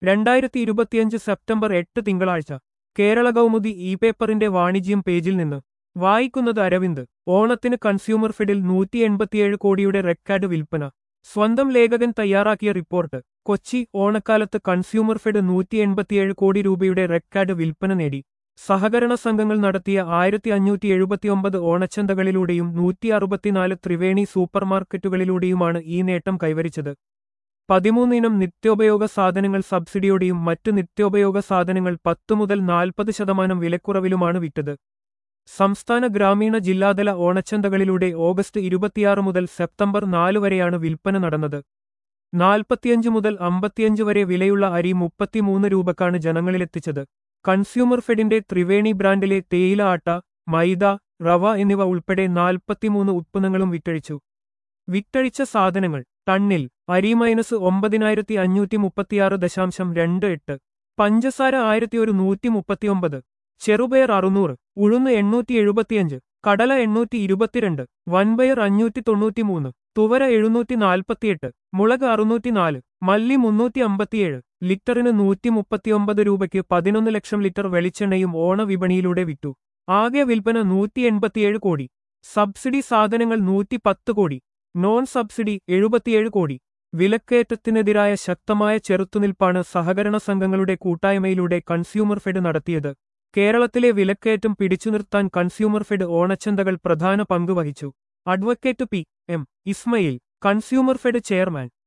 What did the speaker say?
രണ്ടായിരത്തി ഇരുപത്തിയഞ്ച് സെപ്റ്റംബർ എട്ട് തിങ്കളാഴ്ച കേരള കൗമുദി ഇ പേപ്പറിന്റെ വാണിജ്യം പേജിൽ നിന്ന് വായിക്കുന്നത് അരവിന്ദ് ഓണത്തിന് കൺസ്യൂമർ ഫെഡിൽ നൂറ്റി എൺപത്തിയേഴ് കോടിയുടെ റെക്കാർഡ് വിൽപ്പന സ്വന്തം ലേഖകൻ തയ്യാറാക്കിയ റിപ്പോർട്ട് കൊച്ചി ഓണക്കാലത്ത് കൺസ്യൂമർ ഫെഡ് നൂറ്റി എൺപത്തിയേഴ് കോടി രൂപയുടെ റെക്കാർഡ് വിൽപ്പന നേടി സഹകരണ സംഘങ്ങൾ നടത്തിയ ആയിരത്തി അഞ്ഞൂറ്റി എഴുപത്തിയൊമ്പത് ഓണച്ചന്തകളിലൂടെയും നൂറ്റി അറുപത്തിനാല് ത്രിവേണി സൂപ്പർമാർക്കറ്റുകളിലൂടെയുമാണ് ഈ നേട്ടം കൈവരിച്ചത് പതിമൂന്നിനം നിത്യോപയോഗ സാധനങ്ങൾ സബ്സിഡിയോടെയും മറ്റ് നിത്യോപയോഗ സാധനങ്ങൾ പത്ത് മുതൽ നാൽപ്പത് ശതമാനം വിലക്കുറവിലുമാണ് വിറ്റത് സംസ്ഥാന ഗ്രാമീണ ജില്ലാതല ഓണച്ചന്തകളിലൂടെ ഓഗസ്റ്റ് ഇരുപത്തിയാറ് മുതൽ സെപ്റ്റംബർ നാല് വരെയാണ് വിൽപ്പന നടന്നത് നാൽപ്പത്തിയഞ്ച് മുതൽ അമ്പത്തിയഞ്ച് വരെ വിലയുള്ള അരി മുപ്പത്തിമൂന്ന് രൂപക്കാണ് ജനങ്ങളിലെത്തിച്ചത് കൺസ്യൂമർ ഫെഡിന്റെ ത്രിവേണി ബ്രാൻഡിലെ തേയില ആട്ട മൈദ റവ എന്നിവ ഉൾപ്പെടെ നാൽപ്പത്തിമൂന്ന് ഉത്പന്നങ്ങളും വിറ്റഴിച്ചു വിറ്റഴിച്ച സാധനങ്ങൾ ടണ്ണിൽ അരി മൈനസ് ഒമ്പതിനായിരത്തി അഞ്ഞൂറ്റി മുപ്പത്തിയാറ് ദശാംശം രണ്ട് എട്ട് പഞ്ചസാര ആയിരത്തി ഒരു നൂറ്റി മുപ്പത്തിയൊമ്പത് ചെറുപയർ അറുന്നൂറ് ഉഴുന്ന് എണ്ണൂറ്റി എഴുപത്തിയഞ്ച് കടല എണ്ണൂറ്റി ഇരുപത്തിരണ്ട് വൻപയർ അഞ്ഞൂറ്റി തൊണ്ണൂറ്റിമൂന്ന് തുവര എഴുന്നൂറ്റി നാൽപ്പത്തിയെട്ട് മുളക് അറുന്നൂറ്റിനാല് മല്ലി മുന്നൂറ്റി അമ്പത്തിയേഴ് ലിറ്ററിന് നൂറ്റി മുപ്പത്തിയൊമ്പത് രൂപയ്ക്ക് പതിനൊന്ന് ലക്ഷം ലിറ്റർ വെളിച്ചെണ്ണയും ഓണവിപണിയിലൂടെ വിറ്റു ആകെ വിൽപ്പന നൂറ്റി എൺപത്തിയേഴ് കോടി സബ്സിഡി സാധനങ്ങൾ നൂറ്റി പത്ത് കോടി നോൺ സബ്സിഡി എഴുപത്തിയേഴ് കോടി വിലക്കയറ്റത്തിനെതിരായ ശക്തമായ ചെറുത്തുനിൽപ്പാണ് സഹകരണ സംഘങ്ങളുടെ കൂട്ടായ്മയിലൂടെ കൺസ്യൂമർ ഫെഡ് നടത്തിയത് കേരളത്തിലെ വിലക്കയറ്റം പിടിച്ചുനിർത്താൻ കൺസ്യൂമർ ഫെഡ് ഓണച്ചന്തകൾ പ്രധാന പങ്ക് വഹിച്ചു advocate P M Ismail consumer fed chairman